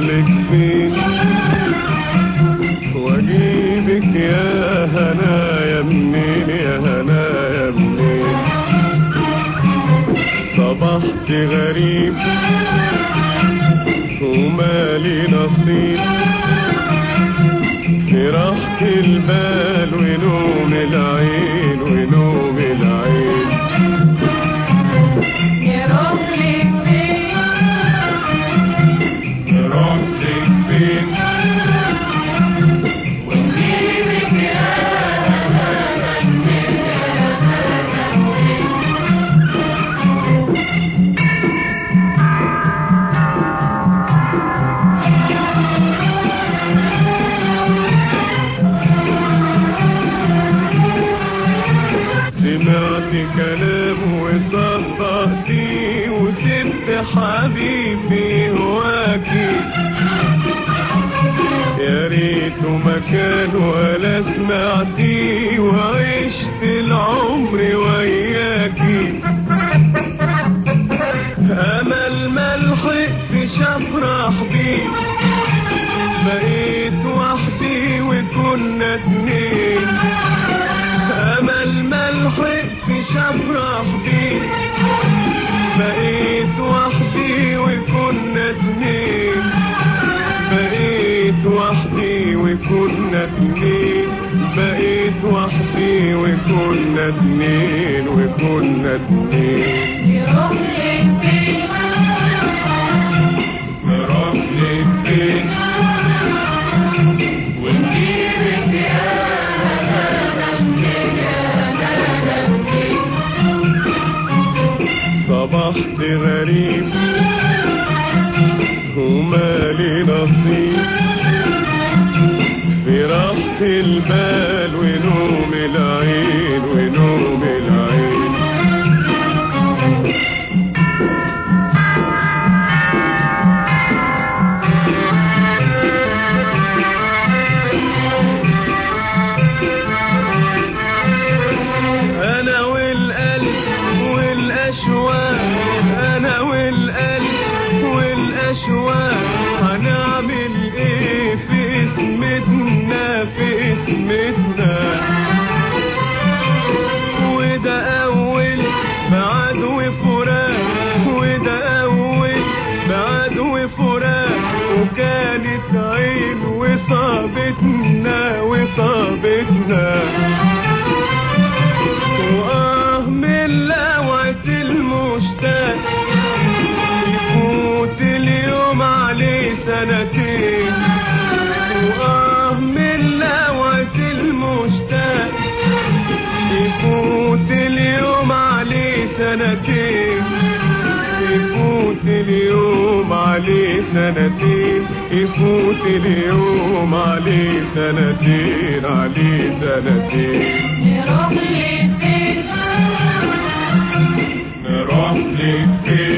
لك فين واجيبك يا هنايا منين يا هنايا منين صبحت غريب ومالي نصيب في راحة البال ونوم العين ونوم العين يروح لك فين رحتك فين ونجيبك يا سمعت كلام وصدقتي وسبت حبيبي هواكي يا ريته ما كان ولا سمعتي وعشت العمر وياكي امل ما لحقتش افرح بيه بقيت وحدي وكنا اتنين امل ما لحقتش افرح بيه بقيت وحدي وكنا اتنين بقيت وحدي وكنا اتنين بقيت وحدي وكنا اتنين وكنا اتنين يروح لك فين نروح لك فين ونجيبك يا صبحت غريب ومالي نصيب في راحة البال ونوم العين ونوم العين انا والقلب والاشواق انا والقلب والاشواق هنعمل ايه في اسمتنا في اسمتنا وده اول بعد وفراق وده اول بعد وفراق وكانت عين وصابتنا وصابتنا وآه من لوعة المشتاق يفوت اليوم عليه سنتين وآه من لوعة المشتاق يفوت اليوم عليه سنتين يفوت اليوم عليه سنتين يفوت اليوم عليه سنتين عليه سنتين يروح لك فين نروح لك فين